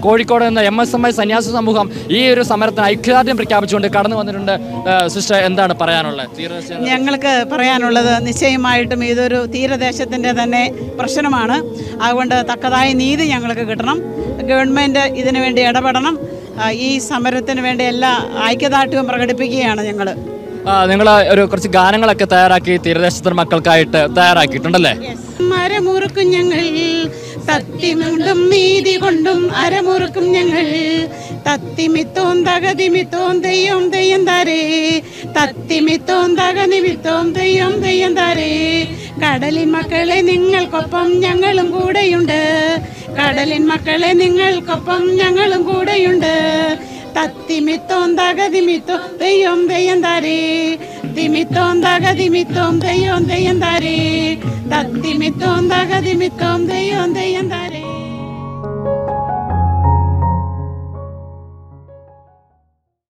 കോഴിക്കോട് നിന്ന് M S M I സന്യാസ സമൂഹം ഈ ഒരു സമരത്തിന് ഐക്യദാർഢ്യം പ്രഖ്യാപിച്ചുകൊണ്ട് കടന്നു വന്നിട്ടുണ്ട് ആ, സിസ്റ്റർ എന്താണ് പറയാനുള്ളത് തീരദേശ ഞങ്ങൾക്ക് പറയാനുള്ളത് നിശ്ചയമായിട്ടും ഇതൊരു തീരദേശത്തിൻ്റെ തന്നെ പ്രശ്നമാണ് അതുകൊണ്ട് തക്കതായ നീതി ഞങ്ങൾക്ക് കിട്ടണം ഗവൺമെൻറ് ഇതിനു വേണ്ടി ഇടപെടണം ആ, ഈ സമരത്തിന് വേണ്ടി എല്ലാ ഐക്യദാർഢ്യവും പ്രകടിപ്പിക്കുകയാണ് ഞങ്ങൾ നിങ്ങൾ ഒരു കുറച്ച് ഗാനങ്ങളൊക്കെ തയ്യാറാക്കി തീരദേശത്തെ മക്കൾക്കായിട്ട് തയ്യാറാക്കിയിട്ടുണ്ടല്ലേ അരമുറുക്കും ഞങ്ങൾ തത്തിമുണ്ടും നീതി കൊണ്ടും അരമുറുക്കും ഞങ്ങൾ തത്തിമിത്തോം തകതിമിത്തോം തെയ്യം തെയ്യം താരേ തത്തിമിത്തോം തകനിമിത്തോം തെയ്യം തെയ്യം താരേ കടലിൻ മക്കളെ നിങ്ങൾക്കൊപ്പം ഞങ്ങളും കൂടെയുണ്ട് കടലിൻ മക്കളെ നിങ്ങൾക്കൊപ്പം ഞങ്ങളും കൂടെയുണ്ട് തത്തിമിത്തോം തകതിമിത്തോം തെയ്യം തെയ്യം താരേ തിമിത്തോം തകതിമിത്തോം തെയ്യം തെയ്യം താരേ തത്തിമിത്തോം തകതിമിത്തോം തെയ്യം തെയ്യം താരേ